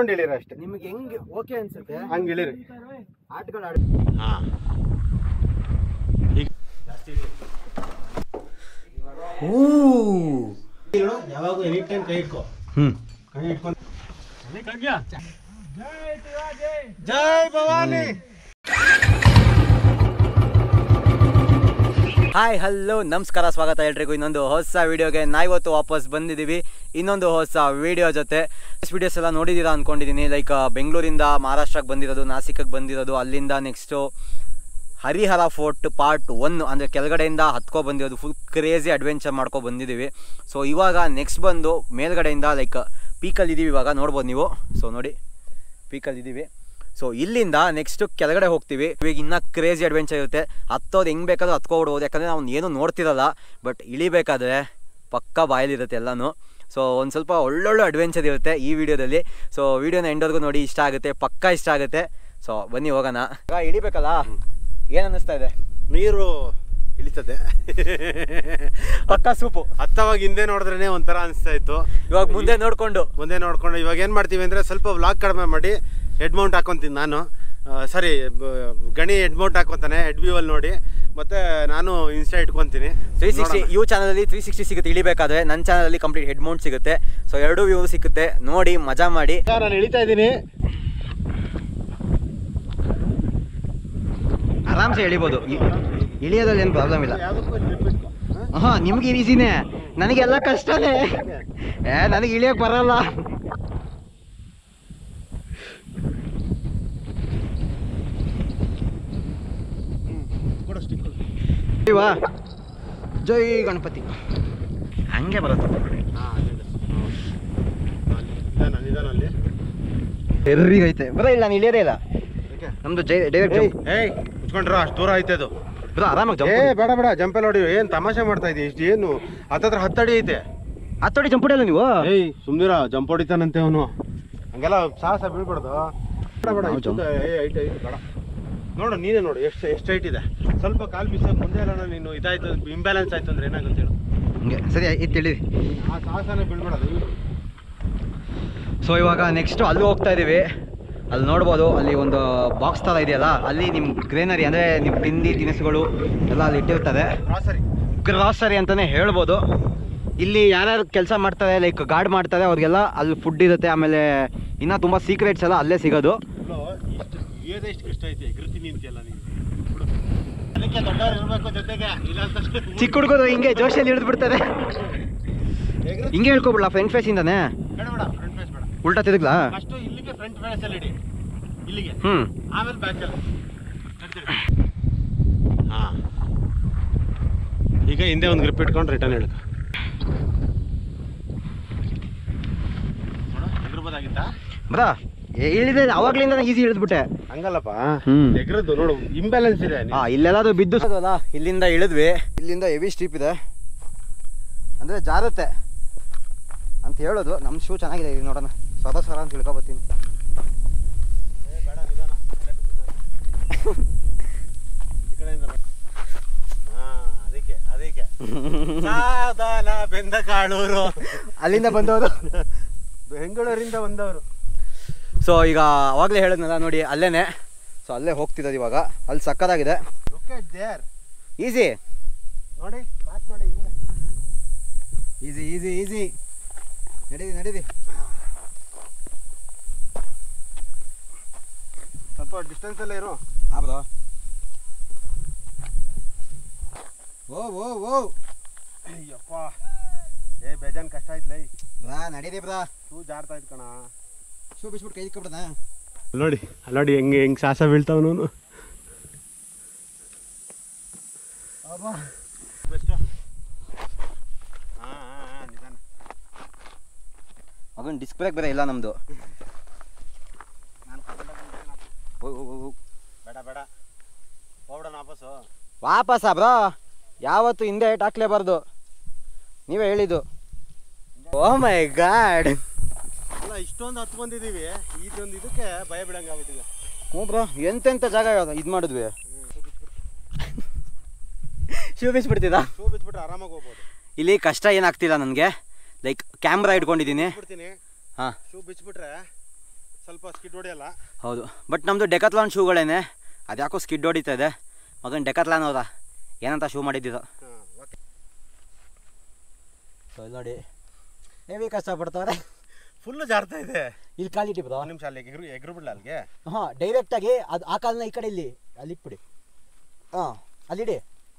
ಕೊಂಡು ಇಳಿರಿ ಅಷ್ಟೇ ನಿಮ್ಗೆ ಹೆಂಗ್ ಓಕೆ ಅನ್ಸುತ್ತೆ ಹಂಗೆ ಇಳಿರಿ ಆಟಗಳು ಆಡಿ ಹಾ ಯಾವಾಗ ಎನಿ ಟೈಮ್ ಕೈ ಇಟ್ಕೋ ಹ್ಮ್ ಕೈ ಇಟ್ಕೊಂಡು ಜೈ ಭವಾನಿ ಹಾಯ್ ಹಲೋ ನಮಸ್ಕಾರ ಸ್ವಾಗತ ಎಲ್ರಿಗೂ ಇನ್ನೊಂದು ಹೊಸ ವಿಡಿಯೋಗೆ ನಾವಿವತ್ತು ವಾಪಸ್ ಬಂದಿದ್ದೀವಿ ಇನ್ನೊಂದು ಹೊಸ ವಿಡಿಯೋ ಜೊತೆ ವಿಡಿಯೋಸ್ ಎಲ್ಲ ನೋಡಿದ್ದೀರಾ ಅಂದ್ಕೊಂಡಿದ್ದೀನಿ ಲೈಕ್ ಬೆಂಗಳೂರಿಂದ ಮಹಾರಾಷ್ಟ್ರಕ್ಕೆ ಬಂದಿರೋದು ನಾಸಿಕಕ್ಕೆ ಬಂದಿರೋದು ಅಲ್ಲಿಂದ next Harihara fort part one ಅಂದರೆ ಕೆಳಗಡೆಯಿಂದ ಹತ್ಕೊ ಬಂದಿರೋದು ಫುಲ್ ಕ್ರೇಜಿ ಅಡ್ವೆಂಚರ್ ಮಾಡ್ಕೊ ಬಂದಿದ್ದೀವಿ ಸೊ ಇವಾಗ ನೆಕ್ಸ್ಟ್ ಬಂದು ಮೇಲ್ಗಡೆಯಿಂದ ಲೈಕ್ ಪೀಕಲ್ಲಿ ಇದ್ದೀವಿ ಇವಾಗ ನೋಡ್ಬೋದು ನೀವು ಸೊ ನೋಡಿ ಪೀಕಲ್ಲಿ ಇದ್ದೀವಿ ಸೊ ಇಲ್ಲಿಂದ ನೆಕ್ಸ್ಟ್ ಕೆಳಗಡೆ ಹೋಗ್ತೀವಿ ಇವಾಗ ಇನ್ನೂ ಕ್ರೇಜಿ ಅಡ್ವೆಂಚರ್ ಇರುತ್ತೆ ಹತ್ತೋದು ಹೆಂಗೆ ಬೇಕಾದ್ರೂ ಹತ್ಕೊಬಿಡ್ಬೋದು ಯಾಕಂದರೆ ನಾವು ಏನು ನೋಡ್ತಿರಲ್ಲ ಬಟ್ ಇಳಿಬೇಕಾದ್ರೆ ಪಕ್ಕ ಬಾಯಲ್ಲಿರುತ್ತೆ ಎಲ್ಲನೂ ಸೊ ಒಂದು ಸ್ವಲ್ಪ ಒಳ್ಳೊಳ್ಳೆ ಅಡ್ವೆಂಚರ್ ಇರುತ್ತೆ ಈ ವಿಡಿಯೋದಲ್ಲಿ ಸೊ ವಿಡಿಯೋನ ಎಂಡವರೆಗೂ ನೋಡಿ ಇಷ್ಟ ಆಗುತ್ತೆ ಪಕ್ಕ ಇಷ್ಟ ಆಗುತ್ತೆ ಸೊ ಬನ್ನಿ ಹೋಗೋಣ ಈಗ ಇಳಿಬೇಕಲ್ಲ ಏನು ಅನ್ನಿಸ್ತಾ ಇದೆ ನೀರು ಇಳಿತದೆ ಪಕ್ಕ ಸೂಪು ಹತ್ತವಾಗ ಹಿಂದೆ ನೋಡಿದ್ರೇನೆ ಒಂಥರ ಅನಿಸ್ತಾ ಇತ್ತು ಇವಾಗ ಮುಂದೆ ನೋಡಿಕೊಂಡು ಮುಂದೆ ನೋಡ್ಕೊಂಡು ಇವಾಗ ಏನು ಮಾಡ್ತೀವಿ ಅಂದರೆ ಸ್ವಲ್ಪ ವ್ಲಾಗ್ ಕಡಿಮೆ ಮಾಡಿ ಹೆಡ್ ಮೌಂಟ್ ಹಾಕೊತೀನಿ ನಾನು ಸಾರಿ ಗಣಿ ಹೆಡ್ ಮೌಂಟ್ ಹಾಕೊತಾನೆ ಹೆಡ್ ವ್ಯೂ ಅಲ್ಲಿ ನೋಡಿ ಮತ್ತೆ ನಾನು ಇನ್ಸ್ಟಾ ಇಟ್ಕೊತೀನಿ ತ್ರೀ ಸಿಕ್ಸ್ಟಿ ಯು ಚಾನಲಲ್ಲಿ ತ್ರೀ ಸಿಕ್ಸ್ಟಿ ಸಿಗುತ್ತೆ ಇಳಿಬೇಕಾದ್ರೆ ನನ್ನ ಚಾನಲಲ್ಲಿ ಕಂಪ್ಲೀಟ್ ಹೆಡ್ ಮೌಂಟ್ ಸಿಗುತ್ತೆ ಸೊ ಎರಡೂ ವ್ಯೂ ಸಿಗುತ್ತೆ ನೋಡಿ ಮಜಾ ಮಾಡಿ ನಾನು ಇಳಿತಾ ಇದ್ದೀನಿ ಆರಾಮ್ಸೆ ಇಳಿಬೋದು ಇಳಿಯೋದ್ರಲ್ಲಿ ಏನು ಪ್ರಾಬ್ಲಮ್ ಇಲ್ಲ ಯಾವುದಕ್ಕೂ ಲಿಮಿಟ್ ಹಾಂ ನಿಮ್ಗೆ ಈಸಿನೇ ನನಗೆಲ್ಲ ಕಷ್ಟನೇ ಏ ನನಗೆ ಇಳಿಯೋಕೆ ಬರಲ್ಲ ಇವಾ ಜೈ ಗಣಪತಿ ಹಂಗೆ ಬರುತ್ತೆ ನಿಧಾನ ನಿಧಾನ ಅಲ್ಲಿ ಎರ್ರಿಗೈತೆ ಬರ ಇಲ್ಲ ನಾನು ಇಳಿಯೋದೇ ಇಲ್ಲ ನಮ್ದು ಜೈ ಡೈರೆಕ್ಟ್ ಏಯ್ ಜಂಪ್ ಏಯ್ ಕುತ್ಕೊಂಡ್ರ ಅಷ್ಟು ದೂರ ಐತೆ ಅದು ಬರ ಆರಾಮಾಗಿ ಏ ಜಂಪ್ ಬೇಡ ಬೇಡ ಜಂಪಲ್ಲಿ ಹೊಡಿ ಏನ್ ತಮಾಷೆ ಮಾಡ್ತಾ ಇದೀಯ ಇಷ್ಟು ಏನು ಹತ್ತತ್ರ ಹತ್ತಡಿ ಐತೆ ಹತ್ತೋಡಿ ಜಂಪ್ ಹೊಡಿಯಲ್ಲ ನೀವು ಏಯ್ ಸುಮ್ನಿರ ಜಂಪ್ ಹೊಡಿತಾನಂತೆ ಅವನು ಹಂಗೆಲ್ಲ ಸಾಹಸ ಬೀಳ್ಬಾರ್ದು ಬೇಡ ಬೇಡ ನಾವು ಇಷ್ಟೊಂದು ಏ ಐಟ್ ಐಟ್ ಬೇಡ ನೋಡು ನೀನೇ ನೋಡು ಎಷ್ಟು ಎಷ್ಟು ಐಟ್ ಇದೆ ಸ್ವಲ್ಪ ಕಾಲ್ ಬಿಸ ಮುಂದೆ ಎಲ್ಲ ನೀನು ಇದಾಯ್ತು ಇಂಬ್ಯಾಲೆನ್ಸ್ ಆಯ್ತು ಅಂದ್ರೆ ಏನಾಗುತ್ತೆ ಹೇಳು ಹಂಗೆ ಸರಿ ಇತ್ತು ಇಳಿ ಆ ಸಾಹಸನೇ ಬೀಳ್ಬೇಡದು ಸೊ ಇವಾಗ ನೆಕ್ಸ್ಟ್ ಅಲ್ಲಿ ಹೋಗ್ತಾ ಇದ್ದೀವಿ ಅಲ್ಲಿ ನೋಡ್ಬೋದು ಅಲ್ಲಿ ಒಂದು ಬಾಕ್ಸ್ ಥರ ಇದೆಯಲ್ಲ ಅಲ್ಲಿ ನಿಮ್ಮ ಗ್ರೇನರಿ ಅಂದರೆ ನಿಮ್ಮ ತಿಂಡಿ ತಿನಿಸುಗಳು ಎಲ್ಲ ಅಲ್ಲಿ ಇಟ್ಟಿರ್ತಾರೆ ಸರಿ ಗ್ರಾಸರಿ ಅಂತಲೇ ಹೇಳ್ಬೋದು ಇಲ್ಲಿ ಯಾರ್ಯಾರು ಕೆಲಸ ಮಾಡ್ತಾರೆ ಲೈಕ್ ಗಾರ್ಡ್ ಮಾಡ್ತಾರೆ ಅವ್ರಿಗೆಲ್ಲ ಅಲ್ಲಿ ಫುಡ್ ಇರುತ್ತೆ ಆಮೇಲೆ ಇನ್ನೂ ತುಂಬ ಸೀಕ್ರೆಟ್ಸ್ ಎಲ್ಲ ಅಲ್ಲೇ ಸಿಗೋದು ಇಷ್ಟು ಏದೇ ಇಷ್ಟು ಕಷ್ಟ ಐತೆ ಎಗರ್ತೀನಿ ಅಂತೆಲ್ಲ ನೀನು ಬಿಡು. ಅದಕ್ಕೆ ದೊಡ್ಡವ್ರು ಇರ್ಬೇಕು ಜೊತೆಗೆ ಇಲ್ಲ ಅಂತ ಚಿಕ್ಕ ಹುಡುಗರು ಹಿಂಗೆ ಜೋಶಲ್ಲಿ ಹಿಡಿದು ಬಿಡ್ತಾರೆ ಹಿಂಗೆ ಹೇಳ್ಕೊಬಿಡ್ಲಾ ಫ್ರಂಟ್ ಫೇಸಿಂದಾನೆ ಬೇಡ ಬೇಡ ಫ್ರಂಟ್ ಫೇಸ್ ಬೇಡ ಉಲ್ಟಾ ತಿರುಗ್ಲಾ ಫಸ್ಟು ಇಲ್ಲಿಗೆ ಫ್ರಂಟ್ ಫೇಸ್ ಅಲ್ಲಿ ಇಡಿ ಇಲ್ಲಿಗೆ ಹ್ಞೂ ಆಮೇಲೆ ಬ್ಯಾಕ್ ಅಲ್ಲಿ ಹಾ ಈಗ ಹಿಂದೆ ಒಂದು ಗ್ರಿಪ್ ಇಟ್ಕೊಂಡು ರಿಟರ್ನ್ ಹೇಳಕ ಎಗರ್ಬೋದಾಗಿತ್ತಾ ಬರಾ ಇಳಿದೆ ಅವಾಗ್ಲಿಂದ ಈಸಿ ಇಳಿದ್ಬಿಟ್ಟೆ ಹಂಗಲ್ಲಪ್ಪ ಹ್ಮ್. ಎಗರದ್ದು ನೋಡು ಇಂಬ್ಯಾಲೆನ್ಸ್ ಇದೆ ಹಾ ಇಲ್ಲೆಲ್ಲಾದ್ರೂ ಬಿದ್ದು ಅಲ್ಲ ಇಲ್ಲಿಂದ ಇಳಿದ್ವಿ ಇಲ್ಲಿಂದ ಹೆವಿ ಸ್ಟೀಪ್ ಇದೆ ಅಂದ್ರೆ ಜಾರುತ್ತೆ ಅಂತ ಹೇಳೋದು ನಮ್ಮ ಶೂ ಚೆನ್ನಾಗಿದೆ ಈಗ ನೋಡೋಣ ಸ್ವತಃ ಸರ ಅಂತ ತಿಳ್ಕೊಬತ್ತೀನಿ ಈ ಕಡೆಯಿಂದ ಬಾ. ಹಾ, ಅದಕ್ಕೆ ಅದಕ್ಕೆ ಸಾಧನ ಬೆಂದ ಕಾಳೂರು ಅಲ್ಲಿಂದ ಬಂದವರು ಬೆಂಗಳೂರಿಂದ ಬಂದವರು ಸೊ ಈಗ ಅವಾಗಲೇ ಹೇಳಿದ್ನಲ್ಲ ನೋಡಿ ಅಲ್ಲೇನೆ ಸೊ ಅಲ್ಲೇ ಹೋಗ್ತಿರೋದು ಇವಾಗ ಅಲ್ಲಿ ಸಕ್ಕದಾಗಿದೆ ಲುಕ್ ಎಟ್ ದೇರ್ ಈಸಿ ನೋಡಿ ಪಾಸ್ ಮಾಡಿ ಹಿಂಗೆ. ಈಸಿ ಈಸಿ ಈಸಿ ನಡೀರಿ ನಡೀರಿ ಸ್ವಲ್ಪ ಡಿಸ್ಟೆನ್ಸ್ ಅಲ್ಲೇ ಇರು ಹೌದಾ ಓ ಓ ಓ ಅಯ್ಯಪ್ಪ ಏ ಬೇಜಾನ್ ಕಷ್ಟ ಆಯ್ತಲೇ ಬ್ರಾ ನಡೀರಿ ಬ್ರಾ ಶೂ ಜಾರ್ತಾ ಇದ್ ಕಣ ಶೂ ಬಿಸ್ಬಿಟ್ಟು ಕೈ ಇಟ್ಕೊಬಿಡೋಣ ನೋಡಿ ಅಲ್ಲಿ ನೋಡಿ ಹೆಂಗೆ ಹೆಂಗೆ ಸಾಸ ಬೀಳ್ತಾವನು ಬೆಸ್ಟು ಹಾಂ ಹಾಂ ನಿಧಾನ ಅದೊಂದು ಡಿಸ್ಕ್ ಬ್ರೇಕ್ ಬೇರೆ ಇಲ್ಲ ನಮ್ಮದು ನಾನು ಬೇಡ ಬೇಡ ಹೋಗ್ಬಿಡೋಣ ವಾಪಸ್ಸು ವಾಪಸ್ ಬ್ರಾ ಯಾವತ್ತು ಹಿಂದೆ ಏಟ್ ಹಾಕ್ಲೇಬಾರ್ದು ನೀವೇ ಹೇಳಿದ್ದು ಓ ಮೈ ಗಾಡ್ ಅಲ್ಲ ಇಷ್ಟೊಂದು ಹತ್ತು ಬಂದಿದ್ದೀವಿ ಇದೊಂದು ಇದಕ್ಕೆ ಭಯ ಬಿಡಂಗೆ ಆಗ್ಬಿಟ್ಟಿದೆ ಹ್ಞೂ ಬ್ರೋ ಎಂತೆಂಥ ಜಾಗ ಇದು ಮಾಡಿದ್ವಿ ಶೂ ಬಿಸ್ಬಿಡ್ತಿದ್ದ ಶೂ ಬಿಚ್ಬಿಟ್ರೆ ಆರಾಮಾಗಿ ಹೋಗ್ಬೋದು ಇಲ್ಲಿ ಕಷ್ಟ ಏನಾಗ್ತಿಲ್ಲ ನನಗೆ ಲೈಕ್ ಕ್ಯಾಮ್ರಾ ಇಟ್ಕೊಂಡಿದ್ದೀನಿ ಬಿಡ್ತೀನಿ ಹಾಂ ಶೂ ಬಿಚ್ಬಿಟ್ರೆ ಸ್ವಲ್ಪ ಸ್ಕಿಡ್ ಹೊಡೆಯಲ್ಲ ಹೌದು ಬಟ್ ನಮ್ಮದು ಡೆಕತ್ಲಾನ್ ಶೂಗಳೇನೆ ಅದ್ಯಾಕೋ ಸ್ಕಿಡ್ ಹೊಡಿತಾ ಇದೆ ಮಗನ ಡೆಕತ್ಲಾನ್ ಹೌದಾ ಏನಂತ ಶೂ ಮಾಡಿದ್ದಿದ್ದು ಹಾಂ ಓಕೆ ಸೊ ಇಲ್ಲಿ ನೋಡಿ ಹೆವಿ ಕಷ್ಟಪಡ್ತಾರೆ ಫುಲ್ಲು ಜಾರ್ತಾ ಇದೆ ಇಲ್ಲಿ ಕಾಲಿಟ್ಟಿ ಬ್ರೋ ಒಂದು ನಿಮಿಷ ಅಲ್ಲಿ ಎಗ್ರು ಎಗ್ರು ಬಿಡಲ್ಲ ಅಲ್ಲಿಗೆ ಹಾಂ ಡೈರೆಕ್ಟಾಗಿ ಅದು ಆ ಕಾಲನ್ನ ಈ ಕಡೆ ಇಲ್ಲಿ ಅಲ್ಲಿ ಇಟ್ಬಿಡಿ ಹಾಂ ಅಲ್ಲಿಡಿ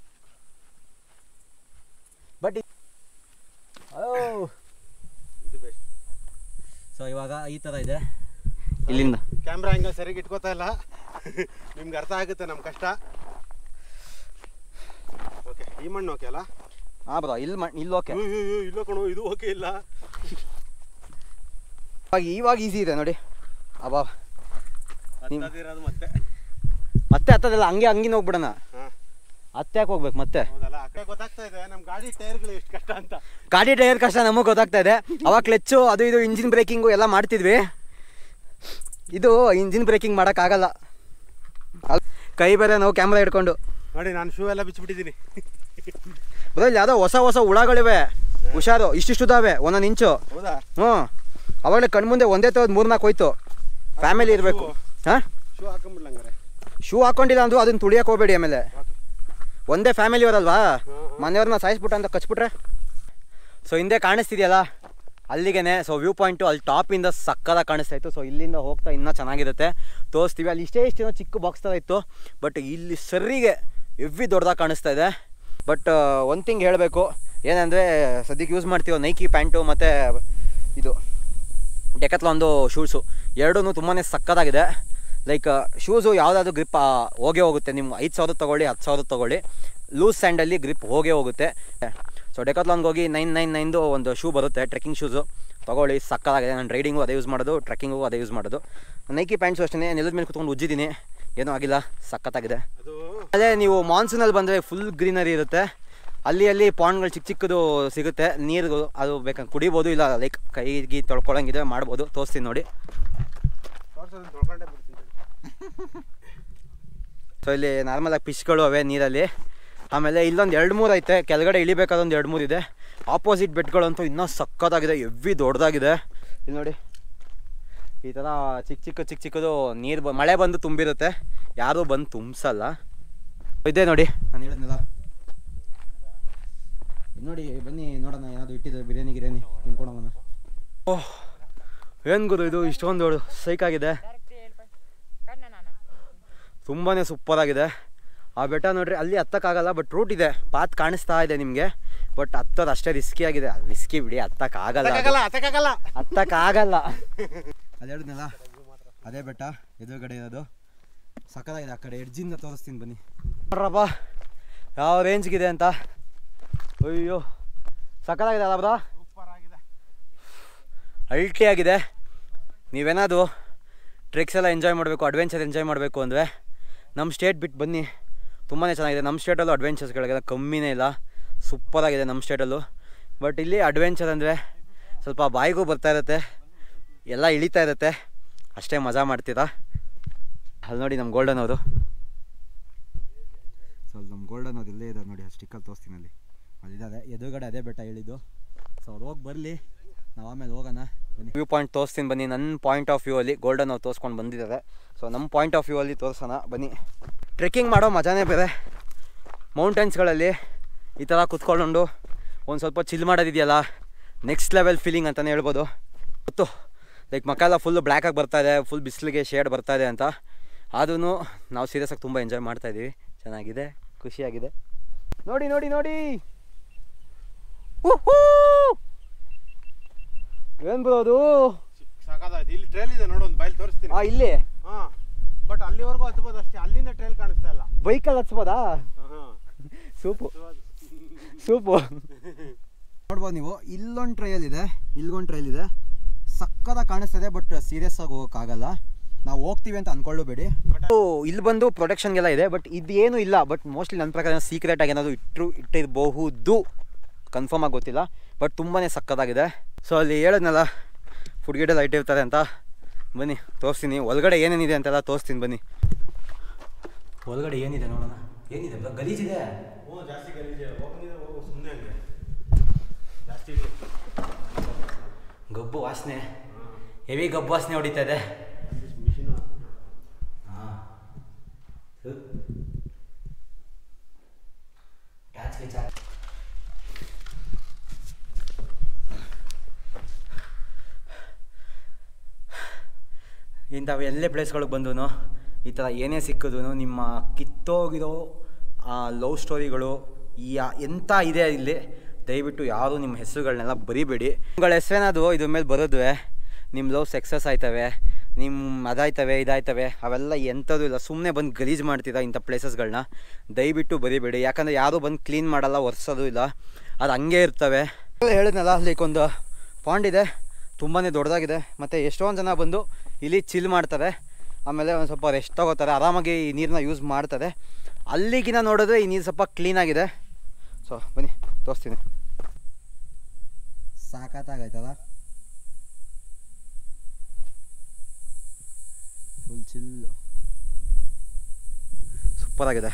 ಬಟ್ ಓ ಇದು ಬೆಸ್ಟ್ ಸೊ ಇವಾಗ ಈ ಥರ ಇದೆ ಇಲ್ಲಿಂದ ಕ್ಯಾಮ್ರಾ ಹಂಗೆ ಸರಿಯಾಗಿ ಇಟ್ಕೋತಾ ಇಲ್ಲ ನಿಮ್ಗೆ ಅರ್ಥ ಆಗುತ್ತೆ ನಮ್ಮ ಕಷ್ಟ ಓಕೆ ಈ ಮಣ್ಣು ಓಕೆ ಅಲ್ಲ ಹಾಂ ಬ್ರೋ ಇಲ್ಲಿ ಮ ಇಲ್ಲಿ ಓಕೆ ಅಯ್ಯೋ, ಅಯ್ಯೋ, ಇಲ್ಲ ಕಣೋ ಇದು ಓಕೆ ಇಲ್ಲ ಇವಾಗ ಇವಾಗ ಈಸಿ ಇದೆ ನೋಡಿ ಅಬ್ಬಾ ನಿಮ್- ಹತ್ತದಿರೋದು ಮತ್ತೆ ಮತ್ತೆ ಹತ್ತದಲ್ಲ ಹಂಗೆ ಹಂಗಿನ ಹೋಗ್ಬಿಡೋಣ ಹಾಂ ಹತ್ತೆ ಯಾಕೆ ಹೋಗ್ಬೇಕು ಮತ್ತೆ ಹೌದಲ್ಲ ಅಕ್ಕ ಗೊತ್ತಾಗ್ತಾ ಇದೆ ನಮ್ಮ ಗಾಡಿ ಟೈರ್ಗಳು ಎಷ್ಟು ಕಷ್ಟ ಅಂತ ಗಾಡಿ ಟೈರ್ ಕಷ್ಟ ನಮಗೆ ಗೊತ್ತಾಗ್ತಾ ಇದೆ ಅವಾಗ ಕ್ಲಚ್ಚು ಅದು ಇದು ಇಂಜಿನ್ ಬ್ರೇಕಿಂಗು ಎಲ್ಲ ಮಾಡ್ತಿದ್ವಿ ಇದು ಇಂಜಿನ್ ಬ್ರೇಕಿಂಗ್ ಮಾಡೋಕ್ಕಾಗಲ್ಲ ಅಲ್- ಕೈ ಬೇರೆ ನಾವು ಕ್ಯಾಮ್ರಾ ಹಿಡ್ಕೊಂಡು ನೋಡಿ ನಾನು ಶೂ ಎಲ್ಲ ಬಿಚ್ಚಿಬಿಟ್ಟಿದ್ದೀನಿ ಅದ್ರಲ್ಲಿ ಯಾವುದೋ ಹೊಸ ಹೊಸ ಹುಳಗಳಿವೆ ಹುಷಾರು ಇಷ್ಟಿಷ್ಟು ಇದಾವೆ ಒಂದೊಂದು ಇಂಚು ಹೌದಾ ಹ್ಞೂ ಅವಾಗಲೇ ಕಣ್ಮುಂದೆ ಒಂದೇ ತೋದ್ ಮೂರ್ನಾಲ್ಕು ಹೋಯ್ತು ಫ್ಯಾಮಿಲಿ ಇರಬೇಕು ಹಾಂ ಶೂ ಹಾಕೊಂಬಿಡ್ಲಂಗಾರೆ ಶೂ ಹಾಕೊಂಡಿಲ್ಲ ಅಂದ್ರು ಅದನ್ನ ತುಳಿಯಕ್ಕೆ ಹೋಗ್ಬೇಡಿ ಆಮೇಲೆ ಒಂದೇ ಫ್ಯಾಮಿಲಿ ಅವರಲ್ವಾ ಮನೆಯವ್ರನ್ನ ಸಾಯಿಸ್ಬಿಟ್ಟು ಅಂತ ಕಚ್ಬಿಟ್ರೆ ಸೊ ಹಿಂದೆ ಕಾಣಿಸ್ತಿದೆಯಲ್ಲ ಅಲ್ಲಿಗೆನೆ ಸೊ ವ್ಯೂ ಪಾಯಿಂಟು ಅಲ್ಲಿ ಟಾಪಿಂದ ಸಕ್ಕದಾಗಿ ಕಾಣಿಸ್ತಾ ಇತ್ತು ಸೊ ಇಲ್ಲಿಂದ ಹೋಗ್ತಾ ಇನ್ನೂ ಚೆನ್ನಾಗಿರುತ್ತೆ ತೋರಿಸ್ತೀವಿ ಅಲ್ಲಿ ಇಷ್ಟೇ ಇಷ್ಟೇನೋ ಚಿಕ್ಕ ಬಾಕ್ಸ್ ಥರ ಇತ್ತು ಬಟ್ ಇಲ್ಲಿ ಸರಿಗೆ ಎವ್ವಿ ದೊಡ್ಡದಾಗಿ ಕಾಣಿಸ್ತಾ ಇದೆ ಬಟ್ ಒಂದು ಥಿಂಗ್ ಹೇಳಬೇಕು ಏನಂದರೆ ಸದ್ಯಕ್ಕೆ ಯೂಸ್ ಮಾಡ್ತೀವೋ ನೈಕಿ ಪ್ಯಾಂಟು ಮತ್ತು ಇದು ಡೆಕತ್ಲೊಂದು ಶೂಸು ಎರಡೂ ತುಂಬಾ ಸಕ್ಕತ್ತಾಗಿದೆ ಲೈಕ್ ಶೂಸು ಯಾವುದಾದ್ರು ಗ್ರಿಪ್ ಹೋಗೇ ಹೋಗುತ್ತೆ ನಿಮ್ಗೆ ಐದು ಸಾವಿರ ತೊಗೊಳ್ಳಿ ಹತ್ತು ಸಾವಿರ ತೊಗೊಳ್ಳಿ ಲೂಸ್ ಸ್ಯಾಂಡಲ್ಲಿ ಗ್ರಿಪ್ ಹೋಗೇ ಹೋಗುತ್ತೆ ಸೊ ಡೆಕತ್ಲಾನ್ಗೆ ಹೋಗಿ ನೈನ್ ನೈನ್ ನೈನ್ದು ಒಂದು ಶೂ ಬರುತ್ತೆ ಟ್ರೆಕ್ಕಿಂಗ್ ಶೂಸು ತೊಗೊಳ್ಳಿ ಸಕ್ಕತ್ತಾಗಿದೆ ನಾನು ರೈಡಿಂಗು ಅದೇ ಯೂಸ್ ಮಾಡೋದು ಟ್ರೆಕ್ಕಿಂಗು ಅದೇ ಯೂಸ್ ಮಾಡೋದು ನೈಕಿ ಪ್ಯಾಂಟ್ಸು ಅಷ್ಟೇ ನೆಲದ ಮೇಲೆ ಕುತ್ಕೊಂಡು ಉಜ್ಜಿದ್ದೀನಿ ಏನೂ ಆಗಿಲ್ಲ ಸಕ್ಕತ್ತಾಗಿದೆ ಅದು ಅದೇ ನೀವು ಮಾನ್ಸೂನಲ್ಲಿ ಬಂದರೆ ಫುಲ್ ಗ್ರೀನರಿ ಇರುತ್ತೆ ಅಲ್ಲಿ ಅಲ್ಲಿ ಪಾಂಡ್ಗಳು ಚಿಕ್ಕ ಚಿಕ್ಕದು ಸಿಗುತ್ತೆ ನೀರು ಅದು ಬೇಕಂದ್ರೆ ಕುಡಿಬೋದು ಇಲ್ಲ ಲೈಕ್ ಕೈಗೆ ತೊಳ್ಕೊಳಂಗಿದೆ ಮಾಡ್ಬೋದು ತೋರಿಸ್ತೀನಿ ನೋಡಿ ತೋರ್ಸೋದನ್ನ ತೊಳ್ಕೊಂಡೇ ಬಿಡ್ತೀನಿ ಸೊ ಇಲ್ಲಿ ನಾರ್ಮಲಾಗಿ ಫಿಶ್ಗಳು ಅವೆ ನೀರಲ್ಲಿ ಆಮೇಲೆ ಇಲ್ಲೊಂದು ಎರಡು ಮೂರು ಐತೆ ಕೆಳಗಡೆ ಇಳಿಬೇಕಾದ ಒಂದು ಎರಡು ಮೂರು ಇದೆ ಆಪೋಸಿಟ್ ಬೆಟ್ಗಳಂತೂ ಇನ್ನೂ ಸಕ್ಕತ್ತಾಗಿದೆ ಎವ್ವಿ ದೊಡ್ಡದಾಗಿದೆ ಇಲ್ಲಿ ನೋಡಿ ಈ ಥರ ಚಿಕ್ಕ ಚಿಕ್ಕ ಚಿಕ್ಕ ಚಿಕ್ಕದು ನೀರು ಬ ಮಳೆ ಬಂದು ತುಂಬಿರುತ್ತೆ ಯಾರೂ ಬಂದು ತುಂಬಿಸಲ್ಲ ಇದೆ ನೋಡಿ ನಾನು ಹೇಳಿದ್ನಲ್ಲ ಇದ್ ನೋಡಿ ಬನ್ನಿ ನೋಡೋಣ ಏನಾದ್ರು ಇಟ್ಟಿದ್ದು ಬಿರಿಯಾನಿ ಗಿರಿಯಾನಿ ತಿನ್ಕೊಳೋಣ ಓಹ್ ಏನು ಗುರು ಇದು ಇಷ್ಟೊಂದು ದೊಡ್ಡ ಸೈಕಾಗಿದೆ ತುಂಬಾ ಸೂಪರಾಗಿದೆ ಆ ಬೆಟ್ಟ ನೋಡ್ರಿ ಅಲ್ಲಿ ಹತ್ತಕ್ಕಾಗಲ್ಲ ಬಟ್ ರೂಟ್ ಇದೆ ಪಾತ್ ಕಾಣಿಸ್ತಾ ಇದೆ ನಿಮಗೆ ಬಟ್ ಹತ್ತೋದು ಅಷ್ಟೇ ರಿಸ್ಕಿ ಆಗಿದೆ ರಿಸ್ಕಿ ಬಿಡಿ ಹತ್ತಕ್ಕಾಗಲ್ಲ ಅದು. ಹತ್ತಕ್ಕಾಗಲ್ಲ ಹತ್ತಕ್ಕಾಗಲ್ಲ ಹತ್ತಕ್ಕಾಗಲ್ಲ ಅದು ಹೇಳಿದ್ನಲ್ಲ ಅದೇ ಬೆಟ್ಟ ಎದುರುಗಡೆ ಇರೋದು ಸಕ್ಕತ್ತಾಗಿದೆ ಆ ಕಡೆ ಎಡ್ಜಿಂದ ತೋರಿಸ್ತೀನಿ ಬನ್ನಿ ನೋಡ್ರಪ್ಪ ಯಾವ ರೇಂಜ್ಗಿದೆ ಅಂತ ಅಯ್ಯೋ ಸಕ್ಕತ್ತಾಗಿದೆ ಅಲ್ಲ ಬ್ರಾ ಸೂಪರ್ ಆಗಿದೆ ಅಲ್ಟಿ ಆಗಿದೆ ನೀವೇನಾದ್ರು ಟ್ರಿಕ್ಸ್ ಎಲ್ಲ ಎಂಜಾಯ್ ಮಾಡಬೇಕು ಅಡ್ವೆಂಚರ್ ಎಂಜಾಯ್ ಮಾಡಬೇಕು ಅಂದರೆ ನಮ್ಮ ಸ್ಟೇಟ್ ಬಿಟ್ಟು ಬನ್ನಿ ತುಂಬಾ ಚೆನ್ನಾಗಿದೆ ನಮ್ಮ ಸ್ಟೇಟಲ್ಲೂ ಅಡ್ವೆಂಚರ್ಸ್ಗಳಿಗೆಲ್ಲ ಕಮ್ಮಿನೇ ಇಲ್ಲ ಸೂಪರಾಗಿದೆ ನಮ್ಮ ಸ್ಟೇಟಲ್ಲೂ ಬಟ್ ಇಲ್ಲಿ ಅಡ್ವೆಂಚರ್ ಅಂದರೆ ಸ್ವಲ್ಪ ಬಾಯಿಗೂ ಬರ್ತಾ ಇರುತ್ತೆ ಎಲ್ಲ ಇಳಿತಾ ಇರುತ್ತೆ ಅಷ್ಟೇ ಮಜಾ ಮಾಡ್ತೀರಾ ಅಲ್ಲಿ ನೋಡಿ ನಮ್ಮ ಗೋಲ್ಡನ್ ಅವರು ಸೊ ಅಲ್ಲಿ ನಮ್ಮ ಗೋಲ್ಡನ್ ಅವ್ರು ಇಲ್ಲೇ ಇದ್ದಾರೆ ನೋಡಿ ಆ ಸ್ಟಿಕ್ಕಲ್ಲಿ ತೋರಿಸ್ತೀನಿ ಅಲ್ಲಿ ಅಲ್ಲಿದ್ದಾರೆ ಎದುರುಗಡೆ ಅದೇ ಬೆಟ್ಟ ಹೇಳಿದ್ದು ಸೊ ಅವ್ರು ಹೋಗಿ ಬರಲಿ ನಾವು ಆಮೇಲೆ ಹೋಗೋಣ ಬನ್ನಿ ವ್ಯೂ ಪಾಯಿಂಟ್ ತೋರಿಸ್ತೀನಿ ಬನ್ನಿ ನನ್ನ ಪಾಯಿಂಟ್ ಆಫ್ ವ್ಯೂ ಅಲ್ಲಿ ಗೋಲ್ಡನ್ ಅವ್ರು ತೋರಿಸ್ಕೊಂಡು ಬಂದಿದ್ದಾರೆ ಸೊ ನಮ್ಮ ಪಾಯಿಂಟ್ ಆಫ್ ವ್ಯೂ ಅಲ್ಲಿ ತೋರಿಸೋಣ ಬನ್ನಿ ಟ್ರೆಕ್ಕಿಂಗ್ ಮಾಡೋ ಮಜಾನೇ ಬೇರೆ ಮೌಂಟೇನ್ಸ್ಗಳಲ್ಲಿ ಈ ಥರ ಕುತ್ಕೊಂಡು ಒಂದು ಸ್ವಲ್ಪ ಚಿಲ್ ಮಾಡೋದಿದೆಯಲ್ಲ ನೆಕ್ಸ್ಟ್ ಲೆವೆಲ್ ಫೀಲಿಂಗ್ ಅಂತಲೇ ಹೇಳ್ಬೋದು ಗೊತ್ತು ಲೈಕ್ ಮಕ್ಕ ಎಲ್ಲ ಫುಲ್ ಬ್ಲ್ಯಾಕಾಗಿ ಬರ್ತಾ ಇದೆ ಫುಲ್ ಬಿಸಿಲಿಗೆ ಶೇಡ್ ಬರ್ತಾ ಇದೆ ಅಂತ ಆದ್ರೂ ನಾವು ಸೀರಿಯಸ್ಸಾಗಿ ತುಂಬ ಎಂಜಾಯ್ ಮಾಡ್ತಾ ಇದ್ದೀವಿ ಚೆನ್ನಾಗಿದೆ ಖುಷಿಯಾಗಿದೆ ನೋಡಿ ನೋಡಿ ನೋಡಿ ಏನು ಬರೋದು ಸಾಕಾದಾಯ್ತು ಇಲ್ಲಿ ಟ್ರೈಲ್ ಇದೆ ನೋಡು ಒಂದು ಬೈಲ್ ತೋರಿಸ್ತೀನಿ ಆ ಇಲ್ಲಿ ಹಾ ಬಟ್ ಅಲ್ಲಿವರೆಗೂ ಹತ್ಬೋದು ಅಷ್ಟೇ ಅಲ್ಲಿಂದ ಟ್ರೈಲ್ ಕಾಣಿಸ್ತಾ ಇಲ್ಲ ಬೈಕಲ್ಲಿ ಹಚ್ಬೋದಾ ಹಾ ಸೂಪು ಸೂಪು ನೋಡ್ಬೋದು ನೀವು ಇಲ್ಲೊಂದು ಟ್ರಯಲ್ ಇದೆ ಇಲ್ಲೊಂದು ಟ್ರಯಲ್ ಇದೆ ಸಕ್ಕದಾಗಿ ಕಾಣಿಸ್ತದೆ ಬಟ್ ಸೀರಿಯಸ್ ಆಗಿ ಹೋಗೋಕ್ಕಾಗಲ್ಲ ನಾವು ಹೋಗ್ತೀವಿ ಅಂತ ಅನ್ಕೊಳ್ಳಬೇಡಿ ಇಲ್ಲಿ ಬಂದು ಪ್ರೊಟೆಕ್ಷನ್ಗೆಲ್ಲ ಇದೆ ಬಟ್ ಇದೇನು ಇಲ್ಲ ಬಟ್ ಮೋಸ್ಟ್ಲಿ ನನ್ನ ಪ್ರಕಾರ ಸೀಕ್ರೆಟ್ ಆಗಿ ಏನಾದರೂ ಇಟ್ಟರು ಇಟ್ಟಿರಬಹುದು ಕನ್ಫರ್ಮ್ ಆಗಿ ಗೊತ್ತಿಲ್ಲ ಬಟ್ ತುಂಬಾ ಸಕ್ಕತ್ತಾಗಿದೆ ಸೊ ಅಲ್ಲಿ ಹೇಳಿದ್ನಲ್ಲ ಫುಡ್ ಗಿಡ ಲೈಟ್ ಇರ್ತಾರೆ ಅಂತ ಬನ್ನಿ ತೋರಿಸ್ತೀನಿ ಒಳಗಡೆ ಏನೇನಿದೆ ಅಂತೆಲ್ಲ ತೋರಿಸ್ತೀನಿ ಬನ್ನಿ ಒಳಗಡೆ ಏನಿದೆ ನೋಡೋಣ ಏನಿದೆ ಗಲೀಜಿದೆ ಹ್ಞೂ ಜಾಸ್ತಿ ಗಲೀಜೆ ಹೋಗಿದ್ರೆ ಹೋಗು ಸುಮ್ಮನೆ ಹಂಗೆ ಜಾಸ್ತಿ ಗಬ್ಬು ವಾಸನೆ ಹೆವಿ ಗಬ್ಬು ವಾಸನೆ ಹೊಡಿತಾ ಇದೆ ಇಂಥವು ಎಲ್ಲೇ ಪ್ಲೇಸ್ಗಳಿಗೆ ಬಂದು ಈ ಥರ ಏನೇ ಸಿಕ್ಕಿದ್ರು ನಿಮ್ಮ ಕಿತ್ತೋಗಿರೋ ಲವ್ ಸ್ಟೋರಿಗಳು ಯಾ ಎಂಥ ಇದೆ ಇಲ್ಲಿ ದಯವಿಟ್ಟು ಯಾರು ನಿಮ್ಮ ಹೆಸರುಗಳನ್ನೆಲ್ಲ ಬರಿಬೇಡಿ ನಿಮ್ಗಳ ಹೆಸರೇನಾದ್ರು ಇದ್ರ ಮೇಲೆ ಬರೋದ್ವೆ ನಿಮ್ಮ ಲವ್ ಸಕ್ಸಸ್ ಆಯ್ತವೆ ನಿಮ್ಮ ಅದಾಯ್ತವೆ ಇದಾಯ್ತವೆ ಅವೆಲ್ಲ ಎಂಥದ್ದು ಇಲ್ಲ ಸುಮ್ಮನೆ ಬಂದು ಗಲೀಜು ಮಾಡ್ತೀರಾ ಇಂಥ ಪ್ಲೇಸಸ್ಗಳನ್ನ ದಯವಿಟ್ಟು ಬರಿಬೇಡಿ ಯಾಕಂದರೆ ಯಾರೂ ಬಂದು ಕ್ಲೀನ್ ಮಾಡಲ್ಲ ಒರೆಸೋದು ಇಲ್ಲ ಅದು ಹಂಗೆ ಇರ್ತವೆ ಹೇಳಿದ್ನಲ್ಲ ಲೈಕ್ ಒಂದು ಪಾಂಡ್ ಇದೆ ತುಂಬಾ ದೊಡ್ಡದಾಗಿದೆ ಮತ್ತು ಎಷ್ಟೊಂದು ಜನ ಬಂದು ಇಲ್ಲಿ ಚಿಲ್ ಮಾಡ್ತಾರೆ ಆಮೇಲೆ ಒಂದು ಸ್ವಲ್ಪ ರೆಸ್ಟ್ ತಗೋತಾರೆ ಆರಾಮಾಗಿ ಈ ನೀರನ್ನ ಯೂಸ್ ಮಾಡ್ತಾರೆ ಅಲ್ಲಿಗಿನ ನೋಡಿದ್ರೆ ಈ ನೀರು ಸ್ವಲ್ಪ ಕ್ಲೀನಾಗಿದೆ ಸೊ ಬನ್ನಿ ತೋರಿಸ್ತೀನಿ ಸಾಕತ್ತಾಗೈತಲ್ಲ ಫುಲ್ ಚಿಲ್ಲು ಸೂಪರಾಗಿದೆ